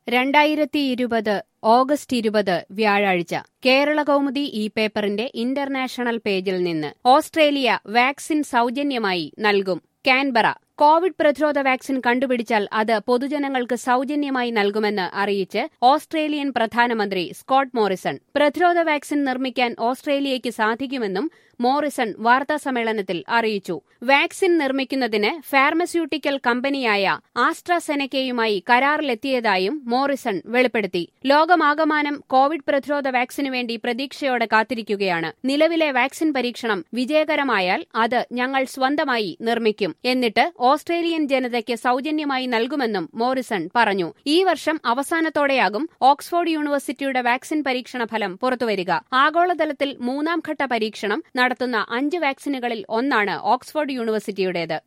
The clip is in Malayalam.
രണ്ടായിരത്തി ഇരുപത് ഓഗസ്റ്റ് ഇരുപത് വ്യാഴാഴ്ച കേരള കൗമുദി ഈ പേപ്പറിന്റെ ഇന്റർനാഷണൽ പേജിൽ നിന്ന് ഓസ്ട്രേലിയ വാക്സിൻ സൗജന്യമായി നൽകും കാൻബറ കോവിഡ് പ്രതിരോധ വാക്സിൻ കണ്ടുപിടിച്ചാൽ അത് പൊതുജനങ്ങൾക്ക് സൗജന്യമായി നൽകുമെന്ന് അറിയിച്ച് ഓസ്ട്രേലിയൻ പ്രധാനമന്ത്രി സ്കോട്ട് മോറിസൺ പ്രതിരോധ വാക്സിൻ നിർമ്മിക്കാൻ ഓസ്ട്രേലിയയ്ക്ക് സാധിക്കുമെന്നും മോറിസൺ വാർത്താസമ്മേളനത്തിൽ അറിയിച്ചു വാക്സിൻ നിർമ്മിക്കുന്നതിന് ഫാർമസ്യൂട്ടിക്കൽ കമ്പനിയായ ആസ്ട്രാസെനക്കയുമായി കരാറിലെത്തിയതായും മോറിസൺ വെളിപ്പെടുത്തി ലോകമാകമാനം കോവിഡ് പ്രതിരോധ വാക്സിനു വേണ്ടി പ്രതീക്ഷയോടെ കാത്തിരിക്കുകയാണ് നിലവിലെ വാക്സിൻ പരീക്ഷണം വിജയകരമായാൽ അത് ഞങ്ങൾ സ്വന്തമായി നിർമ്മിക്കും എന്നിട്ട് ഓസ്ട്രേലിയൻ ജനതയ്ക്ക് സൗജന്യമായി നൽകുമെന്നും മോറിസൺ പറഞ്ഞു ഈ വർഷം അവസാനത്തോടെയാകും ഓക്സ്ഫോർഡ് യൂണിവേഴ്സിറ്റിയുടെ വാക്സിൻ പരീക്ഷണ ഫലം പുറത്തുവരിക ആഗോളതലത്തിൽ മൂന്നാം ഘട്ട പരീക്ഷണം നടത്തുന്ന അഞ്ച് വാക്സിനുകളിൽ ഒന്നാണ് ഓക്സ്ഫോർഡ് യൂണിവേഴ്സിറ്റിയുടേത്